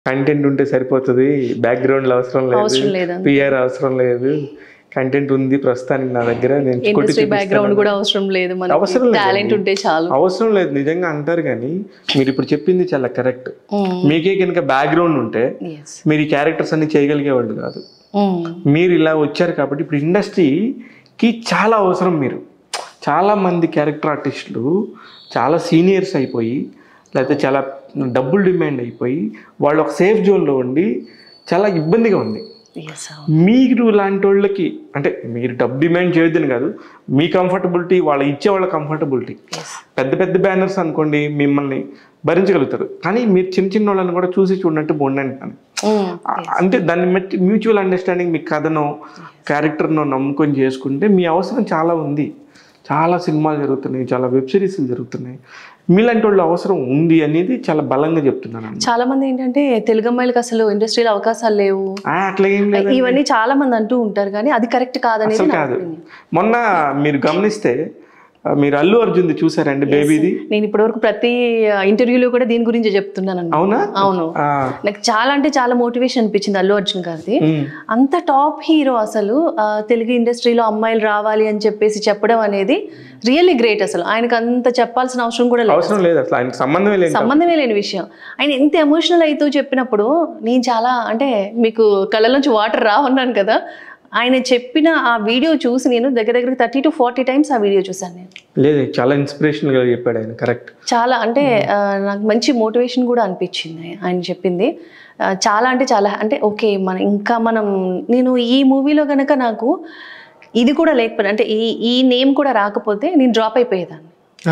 Content ఉంటే సరిపోతుంది background అవసరం అవసరం లేదు లేదా పిఆర్ అవసరం లేదు కంటెంట్ ఉంది ప్రస్తుతానికి నా దగ్గర నేను కొట్టి ఇండస్ట్రీ బ్యాక్గ్రౌండ్ చూపిస్తాను. కూడా అవసరం లేదు అవసరం మనకి లేదండి. టాలెంట్ ఉంటే చాలు అవసరం లేదు నిజంగా అంటారు కానీ మీరు ఇప్పుడు చెప్పింది చాలా కరెక్ట్ మీకే కనుక బ్యాక్గ్రౌండ్ ఉంటే ఎస్ మీరు ఈ క్యారెక్టర్స్ అన్ని చేయగలిగేవాళ్ళు కాదు మీరు ఇలా వచ్చారు కాబట్టి ఇప్పుడు ఇండస్ట్రీకి చాలా అవసరం మీరు చాలా మంది క్యారెక్టర్ ఆర్టిస్టులు చాలా సీనియర్స్ అయిపోయి లేకపోతే చాలా డబ్బులు డిమాండ్ అయిపోయి వాళ్ళు ఒక సేఫ్ జోన్లో ఉండి చాలా ఇబ్బందిగా ఉంది ఎస్ మీరు లాంటి వాళ్ళకి అంటే మీరు డబ్బు డిమాండ్ చేయొద్దని కాదు మీ కంఫర్టబిలిటీ వాళ్ళ ఇచ్చే వాళ్ళ కంఫర్టబిలిటీ ఎస్ పెద్ద పెద్ద బ్యానర్స్ అనుకోండి మిమ్మల్ని భరించగలుగుతారు కానీ మీరు చిన్న చిన్న వాళ్ళని కూడా చూసి చూడనట్టు బాగుండండి అని అంటే దాన్ని బట్టి మ్యూచువల్ అండర్స్టాండింగ్ మీ కథనో క్యారెక్టర్నో నమ్ముకొని చేసుకుంటే మీ అవసరం చాలా ఉంది చాలా సినిమాలు జరుగుతున్నాయి చాలా వెబ్ సిరీస్లు జరుగుతున్నాయి మీలాంటి వాళ్ళు అవసరం ఉంది అనేది చాలా బలంగా చెప్తున్నాను అన్నమాట. చాలా మంది ఏంటంటే తెలుగు అమ్మాయిలకు అసలు ఇండస్ట్రీలో అవకాశాలు లేవు ఆ, అట్లా ఏం లేదు ఇవన్నీ చాలా మంది అంటూ ఉంటారు కానీ అది కరెక్ట్ కాదనేది అసలు నా కాదు opinion. మొన్న మీరు గమనిస్తే ఆ, మీరు అల్లు అర్జున్ది చూసారండి బేబీది నేను ఇప్పటివరకు ప్రతి ఇంటర్వ్యూలో కూడా దీని గురించి చెప్తున్నాను అన్నమాట. అవునా అవును ఆ, నాకు చాలా అంటే చాలా మోటివేషన్ అనిపించింది అల్లు అర్జున్ గారిది ఉమ్, అంత టాప్ హీరో అసలు ఆ, తెలుగు ఇండస్ట్రీలో అమ్మాయిలు రావాలి అని చెప్పేసి చెప్పడం అనేది రియల్లీ గ్రేట్ అసలు ఆయనకు అంత చెప్పాల్సిన అవసరం కూడా లేదు అవసరం లేదు అసలు ఆయనకి సంబంధమే లేదు సంబంధమే లేని విషయం ఆయన ఎంత ఎమోషనల్ అవుతూ చెప్పినప్పుడు నేను చాలా అంటే మీకు కళ్ళలోంచి వాటర్ రావన్నాను కదా ఆయన చెప్పిన ఆ వీడియో చూసి నేను దగ్గర దగ్గర థర్టీ టు ఫార్టీ టైమ్స్ ఆ వీడియో చూసాను నేను లేదు చాలా ఇన్స్పిరేషనల్ గా చెప్పాడు ఆయన కరెక్ట్ చాలా అంటే ఆ, నాకు మంచి మోటివేషన్ కూడా అనిపించింది ఆయన చెప్పింది ఆ, చాలా అంటే చాలా అంటే ఓకే మన ఇంకా మనం నేను ఈ మూవీలో కనుక నాకు ఇది కూడా లేకపోతే అంటే ఈ ఈ నేమ్ కూడా రాకపోతే నేను డ్రాప్ అయిపోయేదాన్ని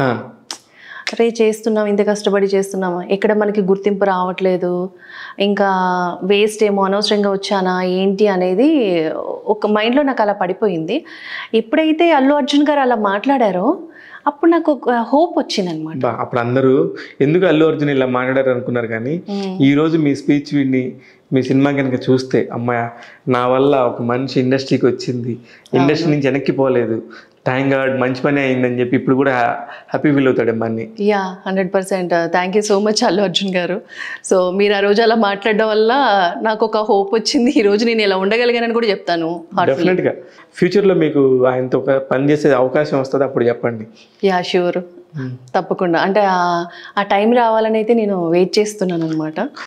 అరే చేస్తున్నాం ఇంత కష్టపడి చేస్తున్నామా ఎక్కడ మనకి గుర్తింపు రావట్లేదు ఇంకా వేస్ట్ ఏమో అనవసరంగా వచ్చానా ఏంటి అనేది ఒక మైండ్లో నాకు అలా పడిపోయింది ఎప్పుడైతే అల్లు అర్జున్ గారు అలా మాట్లాడారో అప్పుడు నాకు ఒక హోప్ వచ్చింది అనమాట బా అప్పుడు అందరూ ఎందుకు అల్లు అర్జున్ ఇలా మాట్లాడారు అనుకున్నారు కానీ ఈ రోజు మీ స్పీచ్ విని మీ సినిమా కనుక చూస్తే అమ్మాయ నా వల్ల ఒక మనిషి ఇండస్ట్రీకి వచ్చింది ఇండస్ట్రీ నుంచి వెనక్కి పోలేదు థ్యాంక్ గాడ్ మంచి పని అయిందని చెప్పి ఇప్పుడు కూడా హ్యాపీ ఫీల్ అవుతాడు అమ్మని yeah hundred percent thank you so much Allu Arjun గారు సో మీరు ఆ రోజు అలా మాట్లాడడం వల్ల నాకు ఒక హోప్ వచ్చింది ఈ రోజు నేను ఇలా ఉండగలిగానని కూడా చెప్తాను డెఫినెట్ గా ఫ్యూచర్ లో మీకు ఆయనతో ఒక పని చేసే అవకాశం వస్తుంది అప్పుడు చెప్పండి యా ష్యూర్ తప్పకుండా అంటే ఆ- ఆ టైం రావాలని అయితే నేను వెయిట్ చేస్తున్నాను అనమాట